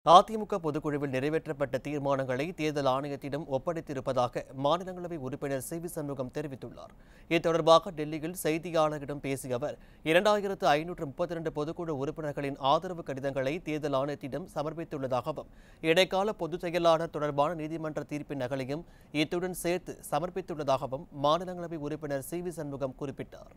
அதிமுக பொதுக்குழுவில் நிறைவேற்றப்பட்ட தீர்மானங்களை தேர்தல் ஆணையத்திடம் ஒப்படைத்திருப்பதாக மாநிலங்களவை உறுப்பினர் சி வி சண்முகம் தெரிவித்துள்ளார் இது தொடர்பாக டெல்லியில் செய்தியாளர்களிடம் பேசிய அவர் இரண்டாயிரத்து ஐநூற்று முப்பத்தி இரண்டு பொதுக்குழு உறுப்பினர்களின் ஆதரவு கடிதங்களை தேர்தல் ஆணையத்திடம் சமர்ப்பித்துள்ளதாகவும் இடைக்கால பொதுச் செயலாளர் தொடர்பான நீதிமன்ற தீர்ப்பின் நகலையும் இத்துடன் சேர்த்து சமர்ப்பித்துள்ளதாகவும் மாநிலங்களவை உறுப்பினர் சி வி சண்முகம் குறிப்பிட்டார்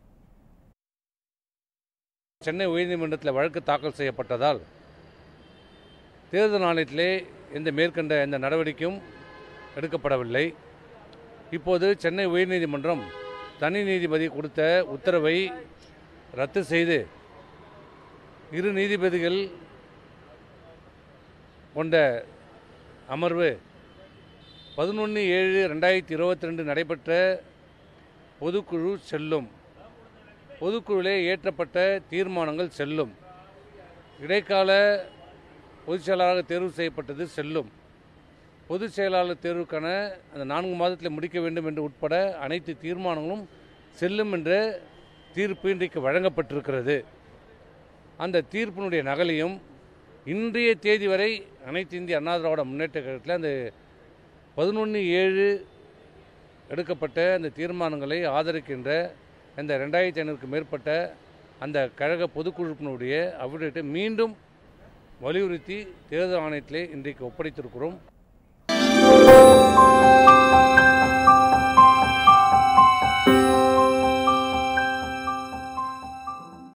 சென்னை உயர்நீதிமன்றத்தில் வழக்கு தாக்கல் செய்யப்பட்டதால் தேர்தல் ஆணையத்திலே எந்த மேற்கண்ட எந்த நடவடிக்கையும் எடுக்கப்படவில்லை இப்போது சென்னை உயர்நீதிமன்றம் தனி நீதிபதி கொடுத்த உத்தரவை ரத்து செய்து இரு நீதிபதிகள் கொண்ட அமர்வு பதினொன்று ஏழு ரெண்டாயிரத்தி இருபத்தி ரெண்டு நடைபெற்ற பொதுக்குழு செல்லும் பொதுக்குழுவிலே ஏற்றப்பட்ட தீர்மானங்கள் செல்லும் இடைக்கால பொதுச் செயலாளராக தேர்வு செய்யப்பட்டது செல்லும் பொதுச் செயலாளர் தேர்வுக்கான அந்த நான்கு மாதத்தில் முடிக்க வேண்டும் என்று உட்பட அனைத்து தீர்மானங்களும் செல்லும் என்ற தீர்ப்பு இன்றைக்கு வழங்கப்பட்டிருக்கிறது அந்த தீர்ப்பினுடைய நகலையும் இன்றைய தேதி வரை அனைத்து இந்திய அண்ணா திராவிட முன்னேற்ற கழகத்தில் அந்த பதினொன்று ஏழு எடுக்கப்பட்ட அந்த தீர்மானங்களை ஆதரிக்கின்ற இந்த ரெண்டாயிரத்தி ஐநூறுக்கு மேற்பட்ட அந்த கழக பொதுக்குழுப்பினுடைய அவிடேட்டை மீண்டும் வலியுறுத்தி தேர்தல் ஆணையத்திலே இன்றைக்கு ஒப்படைத்திருக்கிறோம்